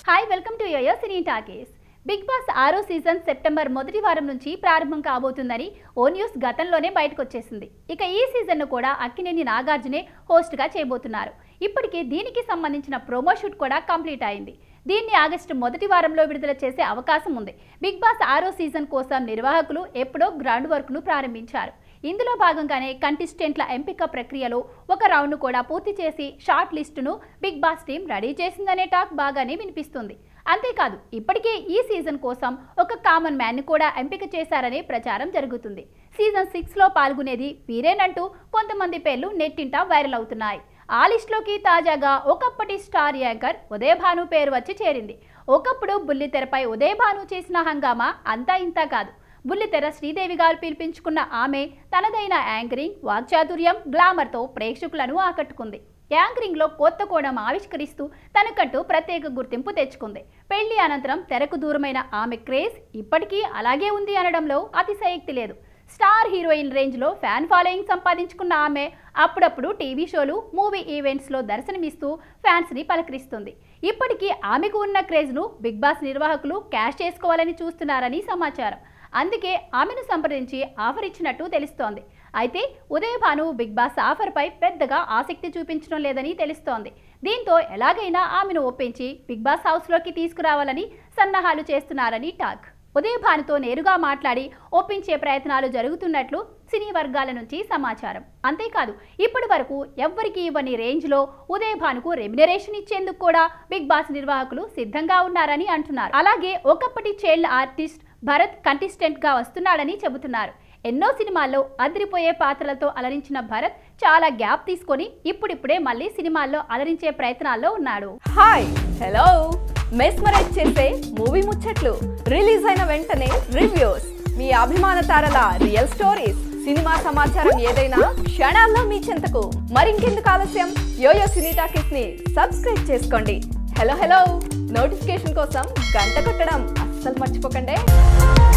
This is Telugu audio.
hi welcome to YoYo Cine Talkies Bigg Boss ఆరో సీజన్ సెప్టెంబర్ మొదటి వారం నుంచి ప్రారంభం కాబోతుందని ఓ న్యూస్ గతంలోనే బయటకు వచ్చేసింది ఇక ఈ సీజన్ను కూడా అక్కినేని నాగార్జునే హోస్ట్గా చేయబోతున్నారు ఇప్పటికే దీనికి సంబంధించిన ప్రోమో షూట్ కూడా కంప్లీట్ అయింది దీన్ని ఆగస్టు మొదటి వారంలో విడుదల చేసే అవకాశం ఉంది బిగ్ బాస్ ఆరో సీజన్ కోసం నిర్వాహకులు ఎప్పుడో గ్రౌండ్ వర్క్ను ప్రారంభించారు ఇందులో భాగంగానే కంటెస్టెంట్ల ఎంపిక ప్రక్రియలో ఒక రౌండ్ను కూడా పూర్తి చేసి షార్ట్ లిస్టును బిగ్ బాస్ టీం రెడీ చేసిందనే టాక్ బాగానే వినిపిస్తుంది అంతేకాదు ఇప్పటికే ఈ సీజన్ కోసం ఒక కామన్ మ్యాన్ని కూడా ఎంపిక చేశారనే ప్రచారం జరుగుతుంది సీజన్ సిక్స్లో పాల్గొనేది వీరేనంటూ కొంతమంది పేర్లు నెట్టింట వైరల్ అవుతున్నాయి ఆ లిస్టులోకి తాజాగా ఒకప్పటి స్టార్ యాంకర్ ఉదయభాను పేరు వచ్చి చేరింది ఒకప్పుడు బుల్లితెరపై ఉదయభాను చేసిన హంగామా అంతా ఇంతా కాదు బుల్లితెర శ్రీదేవి గారు పిలిపించుకున్న ఆమె తనదైన యాంకరింగ్ వాక్చాతుర్యం గ్లామర్తో ప్రేక్షకులను ఆకట్టుకుంది యాంకరింగ్లో కొత్త కోణం ఆవిష్కరిస్తూ తనకంటూ ప్రత్యేక గుర్తింపు తెచ్చుకుంది పెళ్లి అనంతరం తెరకు దూరమైన ఆమె క్రేజ్ ఇప్పటికీ అలాగే ఉంది అనడంలో అతిశయక్తి లేదు స్టార్ హీరోయిన్ రేంజ్లో ఫ్యాన్ ఫాలోయింగ్ సంపాదించుకున్న ఆమె అప్పుడప్పుడు టీవీ షోలు మూవీ ఈవెంట్స్లో దర్శనమిస్తూ ఫ్యాన్స్ని పలకరిస్తుంది ఇప్పటికీ ఆమెకు ఉన్న క్రేజ్ను బిగ్ బాస్ నిర్వాహకులు క్యాష్ చేసుకోవాలని చూస్తున్నారని సమాచారం అందుకే ఆమెను సంప్రదించి ఆఫర్ ఇచ్చినట్టు తెలుస్తోంది అయితే ఉదయభాను బిగ్ బాస్ ఆఫర్పై పెద్దగా ఆసక్తి చూపించడం లేదని తెలుస్తోంది దీంతో ఎలాగైనా ఆమెను ఒప్పించి బిగ్ బాస్ హౌస్లోకి తీసుకురావాలని సన్నాహాలు చేస్తున్నారని టాక్ ఉదయభానుతో నేరుగా మాట్లాడి ఒప్పించే ప్రయత్నాలు జరుగుతున్నట్లు సినీ వర్గాల నుంచి సమాచారం అంతేకాదు ఇప్పటి వరకు ఎవ్వరికి ఇవ్వని రేంజ్లో ఉదయభానుకు రెమ్యునరేషన్ ఇచ్చేందుకు కూడా బిగ్ బాస్ నిర్వాహకులు సిద్ధంగా ఉన్నారని అంటున్నారు అలాగే ఒకప్పటి చైల్డ్ ఆర్టిస్ట్ భరత్ కంటెస్టెంట్ గా వస్తున్నాడని చెబుతున్నారు ఎన్నో సినిమాల్లో అదిరిపోయే పాత్రలతో అలరించిన భరత్ చాలా గ్యాప్ తీసుకొని ఇప్పుడిప్పుడే మళ్ళీ సినిమాల్లో అలరించే ప్రయత్నాల్లో ఉన్నాడు హాయ్ హలో మెస్మరైజ్ చేసే మూవీ ముచ్చట్లు రిలీజ్ అయిన వెంటనే రివ్యూస్ మీ అభిమాన తారల రియల్ స్టోరీస్ సినిమా సమాచారం ఏదైనా క్షణాల్లో మీ చెంతకు మరింకెందుకు ఆలస్యం యోయో సినీ టాకీస్ ని సబ్స్క్రైబ్ చేసుకోండి హలో హలో నోటిఫికేషన్ కోసం గంట కొట్టడం అస్సలు మర్చిపోకండి